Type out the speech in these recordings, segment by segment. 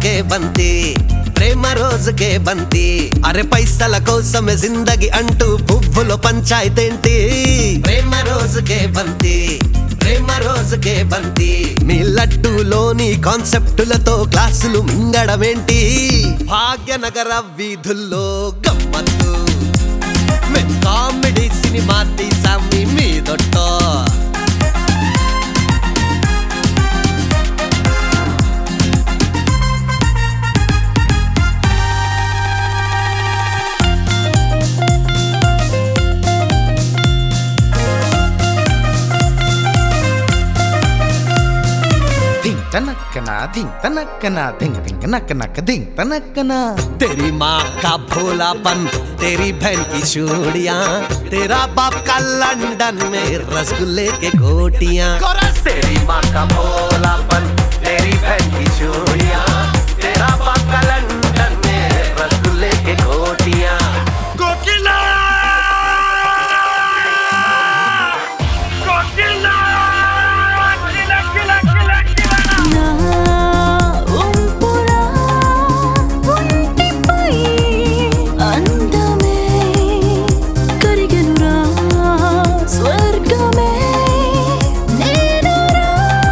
రోజుకే బంతి ప్రేమ రోజుకే బంతి అరే పైసల కోసమే జిందగి అంటూ పువ్వులో పంచాయతేంటి ప్రేమ రోజుకే బంతి ప్రేమ రోజుకే బంతి మీ లడ్డూలోని కాన్సెప్టులతో క్లాసులు మింగడమేంటి భాగ్యనగర వీధుల్లో గమ్మత్తు మేం కామెడీ సినిమా తీసాం మీ మీదొట్టో ధింగ్ తనక్కన ధింగ్ తనక్కన ధింగ్ ధింగ్ నక్క నక్క ధింగ్ తనక్కన तेरी माँ का भोलापन तेरी बहन की चूड़ियाँ तेरा बाप का लंदन में रसगुल्ले के गोटियाँ तेरी माँ का भोलापन तेरी बहन की चूड़ियाँ तेरा बाप का लंदन में रसगुल्ले के गोटियाँ కోకిలా కోకిలా కిల కిల కిల కిల నా ఉంపురా ఒంటిపై అందమే కరిగెనురా స్వర్గమే నేనురా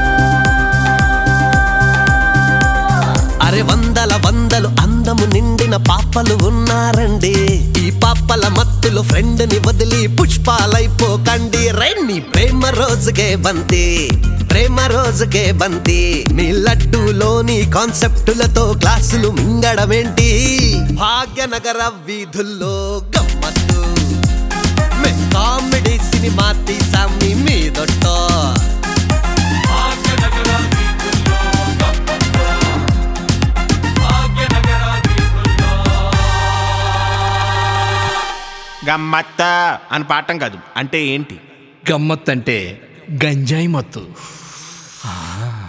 అరే వందల వందలు అందము నిండిన పాపలు ఉన్నారండి ఈ పాపల మత్తులో ఫ్రెండ్ ని వదిలి పుష్పాలైపోకండి రండి ప్రేమ రోజుకే బంతి ప్రేమ రోజుకే బంతి మీ లడ్డూలోని కాన్సెప్టులతో క్లాసులు మింగడమేంటి భాగ్యనగర వీధుల్లో గమ్మత్తు మేం కామెడీ సినిమా తీసాం మీ మీదొట్టో భాగ్యనగర వీధుల్లో గమ్మత్తు భాగ్యనగర వీధుల్లో గమ్మత్త అని పాఠం కాదు అంటే ఏంటి గమ్మత్ అంటే గంజాయి మత్తు